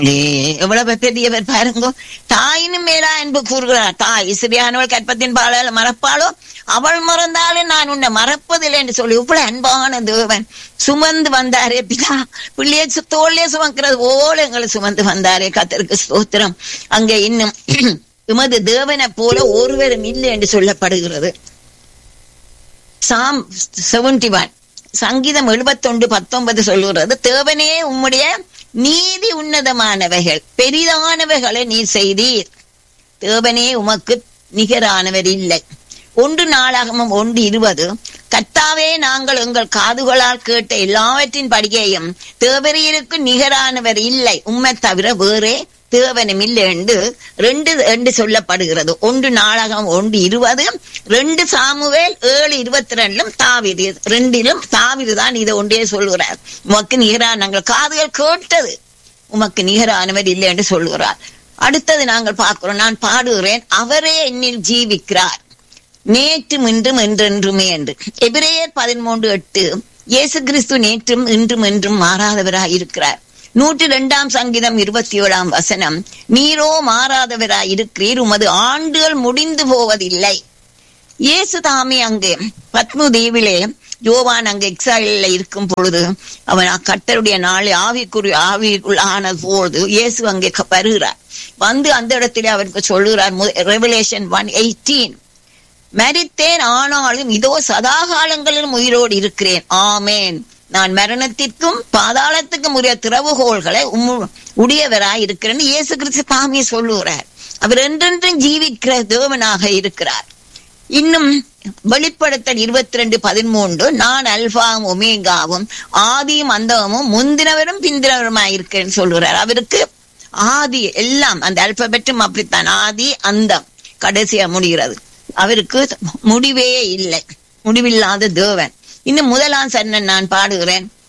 ஏ, எவ்வளவு பெரியவர் பாருங்க தாயினும் மேலா அன்பு கூறுகிறார் தாய் சிறியானவள் கற்பத்தின் பாலால் மறப்பாளோ அவள் மறந்தாலும் நான் உன்னை மறப்பதில்லை என்று சொல்லி இவ்வளவு அன்பான தேவன் சுமந்து வந்தாரே பிதா பிள்ளைய சு- தோளிலே சுமக்கிறது போல எங்களை சுமந்து வந்தாரே கத்தருக்கு ஸ்தோத்திரம் அங்கே இன்னும் எமது தேவனை போல ஒருவரும் இல்லை என்று சொல்லப்படுகிறது சாம் செவன்டி ஒன் சங்கீதம் எழுபத்தொண்டு பத்தொன்பது சொல்லுகிறது தேவனே உம்முடைய நீதி உன்னதமானவைகள் பெரிதானவைகளை நீர் செய்தீர் தேவனே உமக்கு நிகரானவர் இல்லை ஒன்று நாளாகமும் ஒன்று இருபது கர்த்தாவே நாங்கள் எங்கள் காதுகளால் கேட்ட எல்லாவற்றின் படியையும் தேவரீருக்கு நிகரானவர் இல்லை உம்மை தவிர வேறே தேவனும் இல்லை என்று ரெண்டு என்று சொல்லப்படுகிறது ஒன்று நாடகம் ஒன்று இருபது ரெண்டு சாமுவேல் ஏழு இருபத்தி ரெண்டிலும் தாவிது ரெண்டிலும் தாவிது தான் இதை ஒன்றே சொல்கிறார் உமக்கு நிகரான நாங்கள் காதுகள் கேட்டது உமக்கு நிகரானவர் இல்லை என்று சொல்கிறார் அடுத்தது நாங்கள் பார்க்கிறோம் நான் பாடுகிறேன் அவரே என்னில் ஜீவிக்கிறார் நேற்றும் இன்றும் என்றென்றுமே என்று எபிரேயர் பதிமூன்று எட்டு இயேசு கிறிஸ்து நேற்றும் இன்றும் என்றும் மாறாதவராய் இருக்கிறார் நூற்றி இரண்டாம் சங்கீதம் இருபத்தி ஏழாம் வசனம் நீரோ மாறாதவராய் இருக்கிறீர் உமது ஆண்டுகள் முடிந்து போவதில்லை இயேசு தாமே அங்கே பத்மு தீவிலே யோவான் அங்கு எக்ஸாயில இருக்கும் பொழுது அவன் கட்டருடைய நாளை ஆவிக்குறி ஆவிக்குள் ஆன போது இயேசு அங்கே க- வருகிறார் வந்து அந்த இடத்திலே அவருக்கு சொல்லுகிறார் ரெவலேஷன் ஒன் எயிட்டீன் மரித்தேன் ஆனாலும் இதோ சதாகாலங்களிலும் உயிரோடு இருக்கிறேன் ஆமேன் நான் மரணத்திற்கும் பாதாளத்துக்கும் உரிய திறவுகோள்களை உம்மு- உடையவராய் இருக்கிறேன் இயேசு கிறிஸ்து தாமே சொல்லுகிறார் அவர் என்றென்றும் ஜீவிக்கிற தேவனாக இருக்கிறார் இன்னும் வெளிப்படுத்தல் இருபத்தி ரெண்டு பதிமூன்று நான் அல்பாவும் ஒமேகாவும் ஆதியும் அந்தமும் முந்தினவரும் பிந்தினவருமாய் இருக்கிறேன்னு சொல்லுகிறார் அவருக்கு ஆதி எல்லாம் அந்த அல்பபெட்டும் அப்படித்தான் ஆதி அந்தம் கடைசியா முடிகிறது அவருக்கு முடிவே இல்லை முடிவில்லாத தேவன் இன்னும் முதலாம் சரணன் நான் பாடுகிறேன்